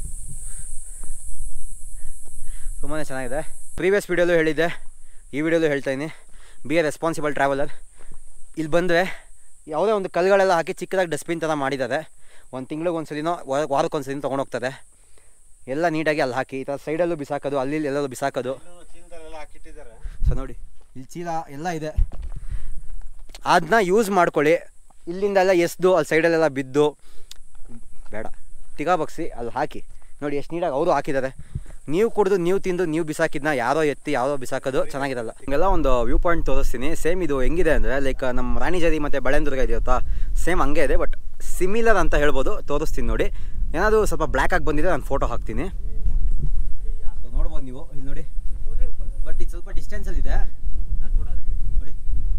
ತುಂಬಾ ಚೆನ್ನಾಗಿದೆ ಪ್ರೀವಿಯಸ್ ವೀಡಿಯೋಲು ಹೇಳಿದ್ದೆ ಈ ವಿಡಿಯೋಲು ಹೇಳ್ತಾ ಇದ್ದೀನಿ ಬಿ ಎ ರೆಸ್ಪಾನ್ಸಿಬಲ್ ಟ್ರಾವೆಲರ್ ಇಲ್ಲಿ ಬಂದರೆ ಯಾವುದೇ ಒಂದು ಕಲ್ಲುಗಳೆಲ್ಲ ಹಾಕಿ ಚಿಕ್ಕದಾಗಿ ಡಸ್ಟ್ಬಿನ್ ಥರ ಮಾಡಿದ್ದಾರೆ ಒಂದು ತಿಂಗ್ಳಿಗೆ ಒಂದು ಸಲಿನೋ ವಾರಕ್ಕೆ ಒಂದು ಸಲಿನೋ ತೊಗೊಂಡೋಗ್ತದೆ ಎಲ್ಲ ನೀಟಾಗಿ ಅಲ್ಲಿ ಹಾಕಿ ಈ ಥರ ಸೈಡಲ್ಲೂ ಬಿಸಾಕೋದು ಅಲ್ಲಿ ಇಲ್ಲಿ ಎಲ್ಲೆಲ್ಲೂ ಬಿಸಾಕೋದು ಚೀಲದಲ್ಲೆಲ್ಲ ಹಾಕಿಟ್ಟಿದ್ದಾರೆ ಸೊ ನೋಡಿ ಇಲ್ಲಿ ಚೀಲ ಎಲ್ಲ ಇದೆ ಅದನ್ನ ಯೂಸ್ ಮಾಡ್ಕೊಳ್ಳಿ ಇಲ್ಲಿಂದ ಎಲ್ಲ ಎಸ್ದು ಅಲ್ಲಿ ಸೈಡಲ್ಲೆಲ್ಲ ಬಿದ್ದು ಬೇಡ ತಿಗಾ ಬಗ್ಸಿ ಅಲ್ಲಿ ಹಾಕಿ ನೋಡಿ ಎಷ್ಟು ನೀಟಾಗಿ ಅವರು ಹಾಕಿದ್ದಾರೆ ನೀವು ಕುಡಿದು ನೀವು ತಿಂದು ನೀವು ಬಿಸಾಕಿದ್ನ ಯಾರೋ ಎತ್ತಿ ಯಾರೋ ಬಿಸಾಕೋದು ಚೆನ್ನಾಗಿರಲ್ಲ ಹಿಂಗೆಲ್ಲ ಒಂದು ವ್ಯೂ ಪಾಯಿಂಟ್ ತೋರಿಸ್ತೀನಿ ಸೇಮ್ ಇದು ಹೆಂಗಿದೆ ಅಂದರೆ ಲೈಕ್ ನಮ್ಮ ರಾಣಿಜರಿ ಮತ್ತು ಬಳೆಂದುರ್ಗ ಇದೆಯತ್ತಾ ಸೇಮ್ ಹಂಗೆ ಇದೆ ಬಟ್ ಸಿಮಿಲರ್ ಅಂತ ಹೇಳ್ಬೋದು ತೋರಿಸ್ತೀನಿ ನೋಡಿ ಏನಾದರೂ ಸ್ವಲ್ಪ ಬ್ಲ್ಯಾಕ್ ಆಗಿ ಬಂದಿದೆ ನಾನು ಫೋಟೋ ಹಾಕ್ತೀನಿ So, ನೋಡ್ಬೋದು ನೀವು ಇಲ್ಲಿ ನೋಡಿ ಬಟ್ ಇದು ಸ್ವಲ್ಪ ಡಿಸ್ಟೆನ್ಸಲ್ಲಿದೆ ನೋಡಿ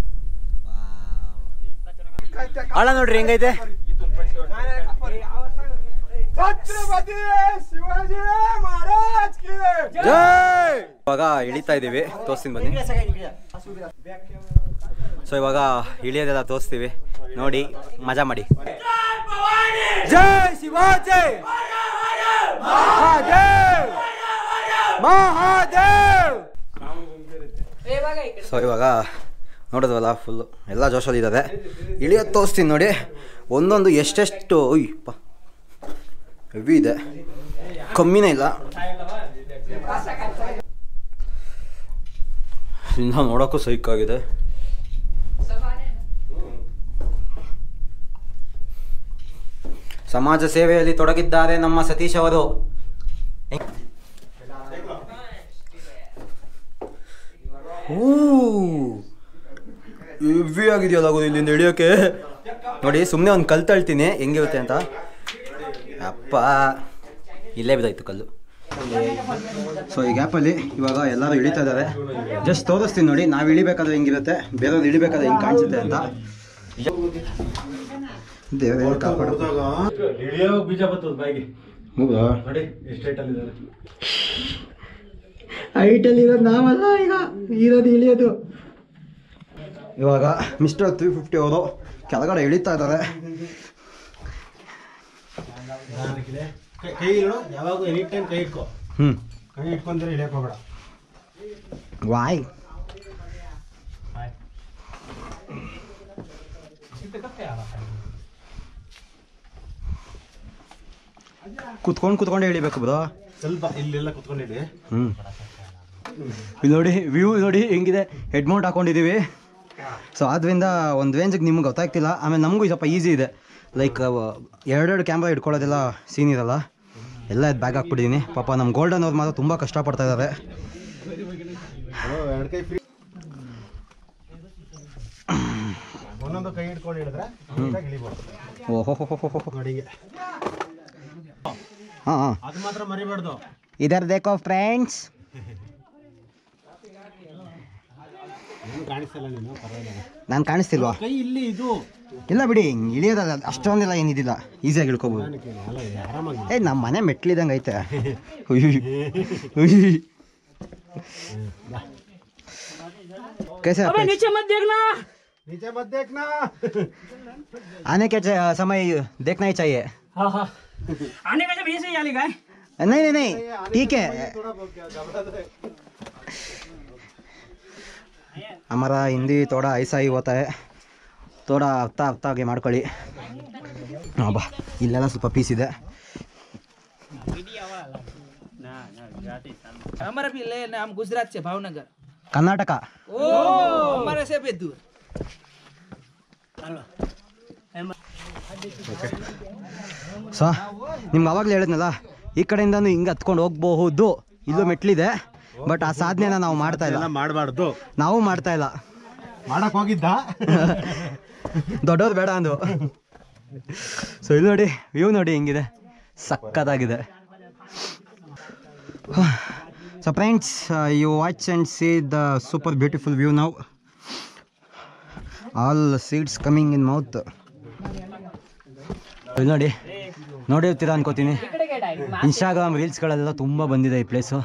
ಆಳ ನೋಡ್ರಿ ಹೆಂಗೈತೆ छत्रपती शिवाजी महाराज की ಜೈ ಇವಾಗ ಇಳಿತಾ ಇದ್ದೀವಿ ತೋರಿಸ್ತೀನಿ ಬನ್ನಿ ಸೊ ಇವಾಗ ಇಳಿಯೋದೆಲ್ಲ ತೋರಿಸ್ತೀವಿ ನೋಡಿ ಮಜಾ ಮಾಡಿ ಜೈ ಶಿವಾಜಿ ಮಹಾದೇವ್ ಮಹಾದೇವ್ ಸೊ ಇವಾಗ ನೋಡೋದವಲ್ಲ ಫುಲ್ಲು ಎಲ್ಲ ಜೋಶಲ್ಲಿದ್ದಾರೆ ಇಳಿಯೋದು ತೋರಿಸ್ತೀನಿ ನೋಡಿ ಒಂದೊಂದು ಎಷ್ಟೆಷ್ಟು ಉಯ್ಯಪ್ಪ ಹೆವಿ ಇದೆ ಕಮ್ಮಿನೇ ಇಲ್ಲ ಇನ್ನು ನೋಡೋಕ್ಕೂ ಸೈಕಾಗಿದೆ ಸಮಾಜ ಸೇವೆಯಲ್ಲಿ ತೊಡಗಿದ್ದಾರೆ ನಮ್ಮ ಸತೀಶ್ ಅವರು ಓ ಹೆವಿ ಆಗಿದೆಯಲ್ಲ ಅದು ಇಲ್ಲಿಂದ ಇಳಿಯೋಕೆ ನೋಡಿ ಸುಮ್ಮನೆ ಒಂದು ಕಲ್ ತಳ್ತೀನಿ ಹೆಂಗಿರುತ್ತೆ ಅಂತ ಅಪ್ಪ ಇಲ್ಲೇ ಬಿದ್ದಾಯ್ತು ಕಲ್ಲು ಸೊ ಈ ಗ್ಯಾಪಲ್ಲಿ ಇವಾಗ ಎಲ್ಲರೂ ಇಳಿತಾ ಇದ್ದಾರೆ ಜಸ್ಟ್ ತೋರಿಸ್ತೀನಿ ನೋಡಿ ನಾವು ಇಳಿಬೇಕಾದ್ರೆ ಹೆಂಗಿರುತ್ತೆ ಬೇರೆಯವ್ರು ಇಳಿಬೇಕಾದ್ರೆ ಹೆಂಗೆ ಕಾಣಿಸುತ್ತೆ ಅಂತ ದೇವರೇ ಕಾಪಾಡು ಇಳಿಯೋ ಬೀಜ ಬರ್ತದ ಬಾಯಿಗೆ ಹೌದಾ ನೋಡಿ ಎಷ್ಟು ಹೈಟ್ ಅಲ್ಲಿದ್ದಾರೆ ಹೈಟಲ್ಲಿ ಇರೋದು ನಾವಲ್ಲ ಈಗ ಇರೋದು ಇಳಿಯೋದು ಇವಾಗ ಮಿಸ್ಟರ್ ತ್ರೀ ಫಿಫ್ಟಿ ಅವರು ಕೆಳಗಡೆ ಇಳಿತಾ ಇದ್ದಾರೆ ಕೈ- ಕೈ ಇಡು ಯಾವಾಗ ಎನಿ ಟೈಮ್ ಕೈ ಇಟ್ಕೋ ಹ್ಞೂ ಕೈ ಇಟ್ಕೊಂಡ್ರೆ ಇಳಿಯಕ್ ಹೋಗ್ಬೇಡ ವಾಯ್ ಕುತ್ಕೊಂಡು ಕುತ್ಕೊಂಡು ಇಳಿಬೇಕು ಬ್ರೋ ಸ್ವಲ್ಪ ಇಲ್ಲೆಲ್ಲ ಕುತ್ಕೊಂಡಿಡಿ ಹ್ಞೂ ಇಲ್ಲಿ ನೋಡಿ ವ್ಯೂ ನೋಡಿ ಹೆಂಗಿದೆ ಹೆಡ್ ಮೌಂಟ್ ಹಾಕೊಂಡಿದ್ದೀವಿ ಸೊ ಆದ್ದರಿಂದ ಒಂದು ರೇಂಜಿಗೆ ನಿಮ್ಗೆ ಗೊತ್ತಾಗ್ತಿಲ್ಲ ಆಮೇಲೆ ನಮಗೂ ಸ್ವಲ್ಪ ಈಸಿ ಇದೆ ಲೈಕ್ ಎರಡೆರಡು ಕ್ಯಾಮ್ರಾ ಇಟ್ಕೊಳ್ಳೋದೆಲ್ಲ ಸೀನ್ ಇರಲ್ಲ ಎಲ್ಲ ಇದು ಬ್ಯಾಗ್ ಹಾಕ್ಬಿಟ್ಟಿದ್ದೀನಿ ಪಾಪ ನಮ್ಮ ಗೋಲ್ಡನ್ ಅವ್ರು ಮಾತ್ರ ತುಂಬ ಕಷ್ಟಪಡ್ತಾ ಇದ್ದಾರೆ ಎರಡು ಕೈ ಫ್ರೀ ಒಂದೊಂದು ಕೈ ಇಟ್ಕೊಂಡು ಹಿಡಿದ್ರೆ ನೀಟಾಗಿ ಇಳಿಬೋದು ಓಹೋ ನೋಡಿ ಹಿಂಗೆ ಹಾಂ ಹಾಂ ಅದು ಮಾತ್ರ ಮರಿಬಾರ್ದು ಇದರ್ ದೇಕೋ ಫ್ರೆಂಡ್ಸ್ ಏನು ಕಾಣಿಸ್ತಲ್ಲ ನೀನು ಪರವಾಗಿಲ್ಲ ನಾನು ಕಾಣಿಸ್ತಿಲ್ವಾ ಕೈ ಇಲ್ಲಿ ಇದು ಇಲ್ಲ ಬಿಡಿ ಹಿಂಗ್ ಇಳಿಯೋದಲ್ಲ ಅಷ್ಟೊಂದೆಲ್ಲ ಏನಿದಿಲ್ಲ ಈಸಿಯಾಗಿ ಇಳ್ಕೊಬೋದು ನಿಧಾನಕ್ಕೆ ಅಲ್ಲ ಇದು ಆರಾಮಾಗಿ ಏ ನಮ್ಮ ಮನೆ ಮೆಟ್ಲಿದಂಗೆ ಐತೆ ಉಯ್ ಉಯ್ कैसे अबे नीचे मत देखना नीचे मत देखना आने के च- समय देखना ही चाहिए हाँ हाँ आने का जब ऐसे ही आलेगा नहीं नहीं नहीं ठीक है थोड़ा बहुत क्या घबरा दे हमारा हिंदी थोड़ा ऐसा ही होता है ಥೋಡಾ ಅರ್ಥ ಅರ್ಥ ಆಗಿ ಮಾಡ್ಕೊಳ್ಳಿ ಹಾಂ ಬಾ ಇಲ್ಲೆಲ್ಲ ಸ್ವಲ್ಪ ಪೀಸ್ ಇದೆ અમારા બી લે ને આમ ગુજરાત છે ભાવનગર ಕರ್ನಾಟಕ ઓ અમારે છે બે દૂર ಸೊ ನಿಮ್ಗೆ ಅವಾಗಲೇ ಹೇಳಿದ್ನಲ್ಲ ಈ ಕಡೆಯಿಂದನೂ ಹಿಂಗೆ ಹತ್ಕೊಂಡು ಹೋಗ್ಬಹುದು ಇಲ್ಲೂ ಮೆಟ್ಲಿದೆ ಬಟ್ ಆ ಸಾಧನೆನ ನಾವು ಮಾಡ್ತಾ ಇಲ್ಲ ಎಲ್ಲ ಮಾಡಬಾರ್ದು ನಾವು ಮಾಡ್ತಾ ಇಲ್ಲ ಮಾಡಕ್ ಹೋಗಿದ್ದ ದೊಡ್ಡವ್ರು ಬೇಡ ಅಂದು ಸೊ ಇಲ್ಲಿ ನೋಡಿ ವ್ಯೂ ನೋಡಿ ಹಿಂಗಿದೆ ಸಕ್ಕತ್ತಾಗಿದೆ so friends you watch and see the super beautiful view now all seeds coming in mouth ಇಲ್ಲಿ ನೋಡಿ ನೋಡಿರ್ತೀರಾ ಅನ್ಕೋತೀನಿ ಇನ್ಸ್ಟಾಗ್ರಾಮ್ ರೀಲ್ಸ್ಗಳೆಲ್ಲ ತುಂಬ ಬಂದಿದೆ ಈ ಪ್ಲೇಸು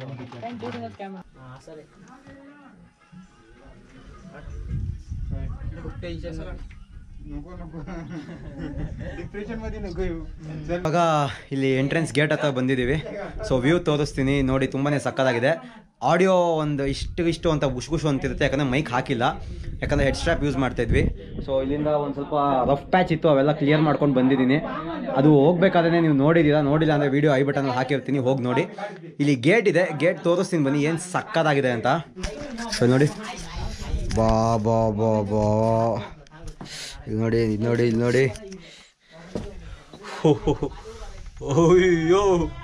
ಇವಾಗ ಇಲ್ಲಿ ಎಂಟ್ರೆನ್ಸ್ ಗೇಟ್ ಹತ್ರ ಬಂದಿದ್ದೀವಿ ಸೊ ವ್ಯೂ ತೋರಿಸ್ತೀನಿ ನೋಡಿ ತುಂಬಾನೇ ಸಕ್ಕತ್ತಾಗಿದೆ ಆಡಿಯೋ ಒಂದು ಇಷ್ಟು ಇಷ್ಟು ಅಂತ ಗುಷ್ ಗುಷು ಅಂತಿರುತ್ತೆ ಯಾಕಂದರೆ ಮೈಕ್ ಹಾಕಿಲ್ಲ ಯಾಕಂದರೆ ಹೆಡ್ ಸ್ಟ್ರಾಪ್ ಯೂಸ್ ಮಾಡ್ತಾ ಇದ್ವಿ ಸೊ ಇಲ್ಲಿಂದ ಒಂದು ಸ್ವಲ್ಪ ರಫ್ ಪ್ಯಾಚ್ ಇತ್ತು ಅವೆಲ್ಲ ಕ್ಲಿಯರ್ ಮಾಡ್ಕೊಂಡು ಬಂದಿದ್ದೀನಿ ಅದು ಹೋಗ್ಬೇಕಾದ್ರೆ ನೀವು ನೋಡಿದ್ದೀರಾ ನೋಡಿಲ್ಲ ಅಂದರೆ ವೀಡಿಯೋ ಐ ಬಟನ್ ಹಾಕಿರ್ತೀನಿ ಹೋಗಿ ನೋಡಿ ಇಲ್ಲಿ ಗೇಟ್ ಇದೆ ಗೇಟ್ ತೋರಿಸ್ತೀನಿ ಬನ್ನಿ ಏನು ಸಕ್ಕತ್ತಾಗಿದೆ ಅಂತ ಸೊ ನೋಡಿ ಬಾ ಬಾ ಬಾ ಬಾ ಇಲ್ಲಿ ನೋಡಿ ಇದು ನೋಡಿ ಇಲ್ಲಿ ನೋಡಿ ಅಯ್ಯೋ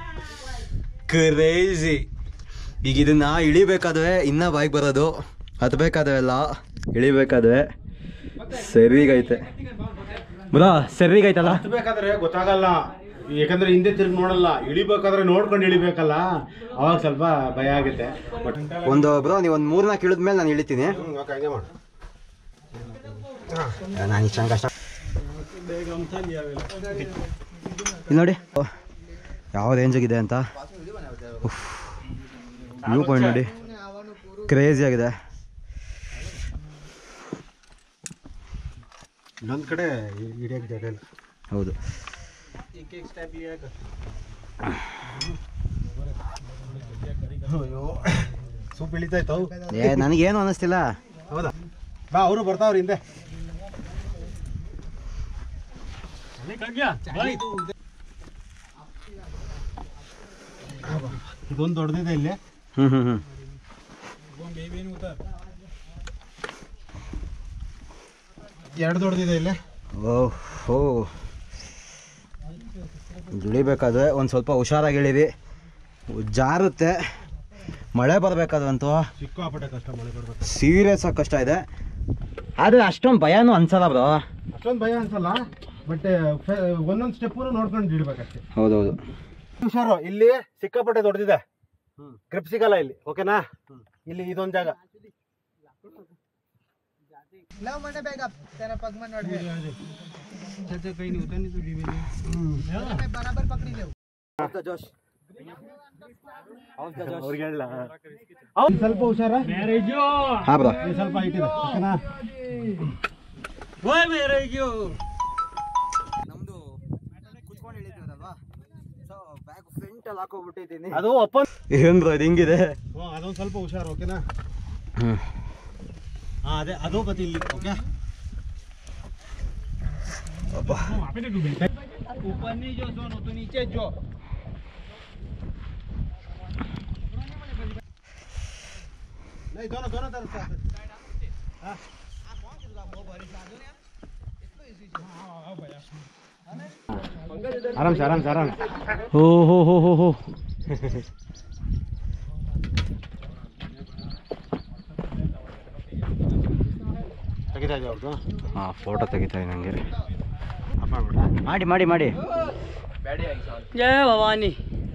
ಕ್ರೇಜಿ ಈಗ ಇದನ್ನ ಇಳಿಬೇಕಾದ್ರೆ ಇನ್ನ ಬಾಯಿಗೆ ಬರೋದು ಹತ್ಬೇಕಾದ್ರೆ ಎಲ್ಲ ಇಳಿಬೇಕಾದ್ರೆ ಸರಿಗೈತೆ ಬುರಾ ಸರಿಗೈತಲ್ಲ ಹತ್ಬೇಕಾದ್ರೆ ಗೊತ್ತಾಗಲ್ಲ ಯಾಕಂದ್ರೆ ಹಿಂದೆ ತಿರುಗಿ ನೋಡಲ್ಲ ಇಳಿಬೇಕಾದ್ರೆ ನೋಡ್ಕೊಂಡು ಇಳಿಬೇಕಲ್ಲ ಅವಾಗ ಸ್ವಲ್ಪ ಭಯ ಆಗುತ್ತೆ ಬಟ್ ಒಂದು ಬ್ರೋ ನೀವು ಒಂದು ಮೂರ್ನಾಲ್ಕು ಇಳಿದ್ಮೇಲೆ ನಾನು ಇಳಿತೀನಿ ಓಕೆ ಹಂಗೆ ಮಾಡು ನಾನು ಇಷ್ಟ ಕಷ್ಟ ಇಲ್ಲಿ ನೋಡಿ ಯಾವ ರೇಂಜಾಗಿದೆ ಅಂತ ವ್ಯೂ ಪಾಯಿಂಟ್ ನೋಡಿ ಕ್ರೇಜಿ ಆಗಿದೆ ಇನ್ನೊಂದು ಕಡೆ ಹಿಡಿಯೋಕೆ ಜಾಗ ಇಲ್ಲ ಹೌದು ಅಯ್ಯೋ ಸೂಪ್ ಇಳಿತಾಯ್ತು ಏ ನನಗೇನು ಅನ್ನಿಸ್ತಿಲ್ಲ ಹೌದಾ ಬಾ ಅವರು ಬರ್ತಾವ್ರಿ ಹಿಂದೆ ಇದೊಂದು ದೊಡ್ಡದಿದೆ ಇಲ್ಲಿ ಹ್ಞೂ ಹ್ಞೂ ಹ್ಞೂ ಎರಡು ದೊಡ್ಡದಿದೆ ಇಲ್ಲಿ ಓಹೋ ಇಳಿಬೇಕಾದ್ರೆ ಒಂದು ಸ್ವಲ್ಪ ಹುಷಾರಾಗಿ ಇಳಿರಿ ಜಾರುತ್ತೆ ಮಳೆ ಬರಬೇಕಾದ್ರಂತೂ ಸಿಕ್ಕಾಪಟ್ಟೆ ಕಷ್ಟ ಮಳೆ ಬರ್ಬೇಕು ಸೀರಿಯಸ್ ಆಗಿ ಕಷ್ಟ ಇದೆ ಆದರೆ ಅಷ್ಟೊಂದು ಭಯನೂ ಅನ್ಸಲ್ಲ ಬ್ರೋ ಅಷ್ಟೊಂದು ಭಯ ಅನ್ಸಲ್ಲ ಬಟ್ ಒಂದೊಂದು ಸ್ಟೆಪ್ಪು ನೋಡ್ಕೊಂಡು ಇಡ್ಬೇಕಷ್ಟೇ ಹೌದೌದು ಹುಷಾರು ಇಲ್ಲಿ ಸಿಕ್ಕಾಪಟ್ಟೆ ದೊಡ್ಡದಿದೆ ಗ್ರಿಪ್ ಸಿಗಲ್ಲ ಇಲ್ಲಿ ಓಕೆನಾ ಇಲ್ಲಿ ಇದೊಂದು ಜಾಗ લાવ મને બેગ આપ તેના પગમાં નડે તમે બરાબર પકડી લેવું ಅವ್ರಿಗೆ ಹೇಳ ಅವ್ನು ಸ್ವಲ್ಪ ಹುಷಾರ ಹಾಂ ಬ್ರೋ ಇದು ಸ್ವಲ್ಪ ಹೈಟ್ ಇದೆ ಓಕೆನಾ ನಮ್ದು ಕುತ್ಕೊಂಡು ಇಳಿತೀವಲ್ವಾ ಸೊ ಬ್ಯಾಗ್ ಫ್ರಂಟಲ್ಲಿ ಹಾಕೋಬಿಟ್ಟಿದ್ದೀನಿ ಅದು ಓಪನ್ ಏನು ಬ್ರೋ ಇದು ಹಿಂಗಿದೆ ಅದೊಂದು ಸ್ವಲ್ಪ ಹುಷಾರು ಓಕೆನಾ ಹ್ಞೂ ಹಾ ಅದೇ ಅದು ಬತ್ತಿ ಇಲ್ಲಿ ಓಕೆ ઉપર ની જો સોનું તું નીચે જ જો नहीं दोनों दोनों तरफ से आराम से आराम से आराम से ಓ ಹೋ ಹೋ ಹೋ ಹೋ ತೆಗಿತಾ ಇದೆ ಅವ್ರದ್ದು ಹಾಂ ಫೋಟೋ ತೆಗಿತಾ ನನಗೆ ಅಪ್ಪ ಮಾಡ್ಬಿಡ ಮಾಡಿ ಮಾಡಿ ಮಾಡಿ जय भवानी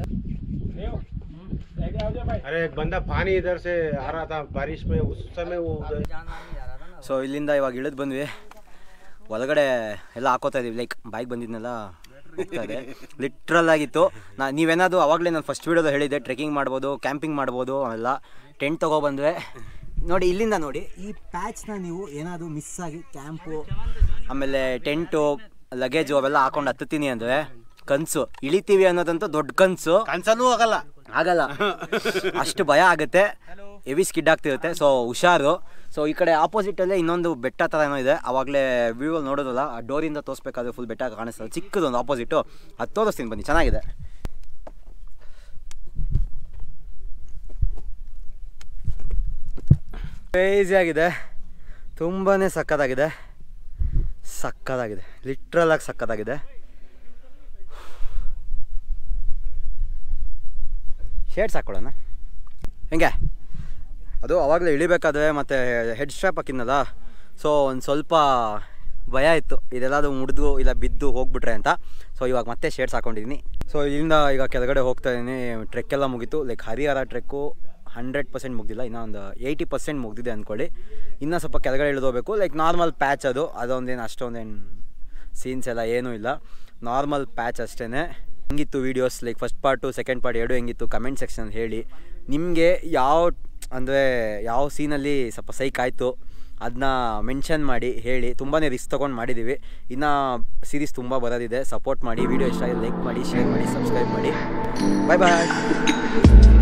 अरे एक बंदा पानी इधर से आ रहा था बारिश में उस समय वो उधर ಸೊ ಇಲ್ಲಿಂದ ಇವಾಗ ಇಳಿದು ಬಂದ್ವಿ ಒಳಗಡೆ ಎಲ್ಲ ಹಾಕೋತಾ ಇದೀವಿ ಲೈಕ್ ಬೈಕ್ ಬಂದಿದ್ನೆಲ್ಲ ಹೋಗ್ತಾ ಇದೆ ಲಿಟ್ರಲ್ ಆಗಿತ್ತು ನಾ ನೀವೇನಾದ್ರು ಅವಾಗಲೇ ನಾನು ಫಸ್ಟ್ ವೀಡಿಯೋದ ಹೇಳಿದ್ದೆ ಟ್ರೆಕ್ಕಿಂಗ್ ಮಾಡ್ಬೋದು ಕ್ಯಾಂಪಿಂಗ್ ಮಾಡ್ಬೋದು ಅವೆಲ್ಲ ಟೆಂಟ್ ತೊಗೊಬಂದ್ವಿ ನೋಡಿ ಇಲ್ಲಿಂದ ನೋಡಿ ಈ ಪ್ಯಾಚ್ನ ನೀವು ಏನಾದರೂ ಮಿಸ್ ಆಗಿ ಕ್ಯಾಂಪು ಆಮೇಲೆ ಟೆಂಟು ಲಗೇಜು ಅವೆಲ್ಲ ಹಾಕೊಂಡು ಹತ್ತುತ್ತೀನಿ ಅಂದರೆ ಕನಸು ಇಳಿತೀವಿ ಅನ್ನೋದಂತೂ ದೊಡ್ಡ ಕನಸು ಕನ್ಸಲ್ಲೂ ಆಗಲ್ಲ ಆಗಲ್ಲ ಅಷ್ಟು ಭಯ ಆಗುತ್ತೆ ಹೆವಿ ಸ್ಕಿಡ್ ಆಗ್ತಿರುತ್ತೆ ಸೊ ಹುಷಾರು ಸೊ ಈ ಕಡೆ ಆಪೋಸಿಟಲ್ಲೇ ಇನ್ನೊಂದು ಬೆಟ್ಟ ಥರ ಏನೋ ಇದೆ ಅವಾಗಲೇ ವ್ಯೂ ನೋಡೋದಲ್ಲ ಆ ಡೋರಿಂದ ತೋರಿಸ್ಬೇಕಾದ್ರೆ ಫುಲ್ ಬೆಟ್ಟ ಕಾಣಿಸ್ತದೆ ಚಿಕ್ಕದೊಂದು ಆಪೋಸಿಟು ಅದು ತೋರಿಸ್ತೀನಿ ಬನ್ನಿ ಚೆನ್ನಾಗಿದೆ ಕ್ರೇಜಿಯಾಗಿದೆ ತುಂಬಾ ಸಕ್ಕತ್ತಾಗಿದೆ ಸಕ್ಕತ್ತಾಗಿದೆ ಲಿಟ್ರಲಾಗಿ ಸಕ್ಕತ್ತಾಗಿದೆ ಶೇಡ್ಸ್ ಹಾಕ್ಕೊಳ್ಳೋಣ ಹೆಂಗೆ ಅದು ಅವಾಗಲೇ ಇಳಿಬೇಕಾದ್ರೆ ಮತ್ತು ಹೆಡ್ ಸ್ಟ್ರಾಪ್ ಹಾಕಿದ್ನಲ್ಲ ಸೊ ಒಂದು ಸ್ವಲ್ಪ ಭಯ ಇತ್ತು ಇದೆಲ್ಲದು ಮುಡಿದು ಇಲ್ಲ ಬಿದ್ದು ಹೋಗ್ಬಿಟ್ರೆ ಅಂತ ಸೊ ಇವಾಗ ಮತ್ತೆ ಶೇಡ್ಸ್ ಹಾಕೊಂಡಿದ್ದೀನಿ ಸೊ ಇಲ್ಲಿಂದ ಈಗ ಕೆಳಗಡೆ ಹೋಗ್ತಾ ಇದ್ದೀನಿ ಟ್ರೆಕ್ ಎಲ್ಲ ಮುಗೀತು like Harihara trek hundred percent ಮುಗ್ದಿಲ್ಲ ಇನ್ನೂ ಒಂದು ಏಯ್ಟಿ ಪರ್ಸೆಂಟ್ ಮುಗ್ದಿದೆ ಅಂದ್ಕೊಳ್ಳಿ ಇನ್ನೂ ಸ್ವಲ್ಪ ಕೆಳಗಡೆ ಇಳಿದೋಗ್ಬೇಕು ಲೈಕ್ ನಾರ್ಮಲ್ ಪ್ಯಾಚ್ ಅದು ಅದೊಂದೇನು ಅಷ್ಟೊಂದೇನು ಸೀನ್ಸ್ ಎಲ್ಲ ಏನೂ ಇಲ್ಲ ನಾರ್ಮಲ್ ಪ್ಯಾಚ್ ಅಷ್ಟೇ ಹೆಂಗಿತ್ತು videos like first part second part ಎರಡು ಹೆಂಗಿತ್ತು ಕಮೆಂಟ್ ಸೆಕ್ಷನ್ ಹೇಳಿ ನಿಮಗೆ ಯಾವ ಅಂದರೆ ಯಾವ ಸೀನಲ್ಲಿ ಸ್ವಲ್ಪ ಸೈಕ್ ಆಯಿತು ಅದನ್ನ ಮೆನ್ಷನ್ ಮಾಡಿ ಹೇಳಿ ತುಂಬಾ ರಿಸ್ಕ್ ತೊಗೊಂಡು ಮಾಡಿದ್ದೀವಿ ಇನ್ನು ಸೀರೀಸ್ ತುಂಬ ಬರೋದಿದೆ ಸಪೋರ್ಟ್ ಮಾಡಿ ವಿಡಿಯೋ ಇಷ್ಟ ಲೈಕ್ ಮಾಡಿ ಶೇರ್ ಮಾಡಿ ಸಬ್ಸ್ಕ್ರೈಬ್ ಮಾಡಿ ಬಾಯ್ ಬಾಯ್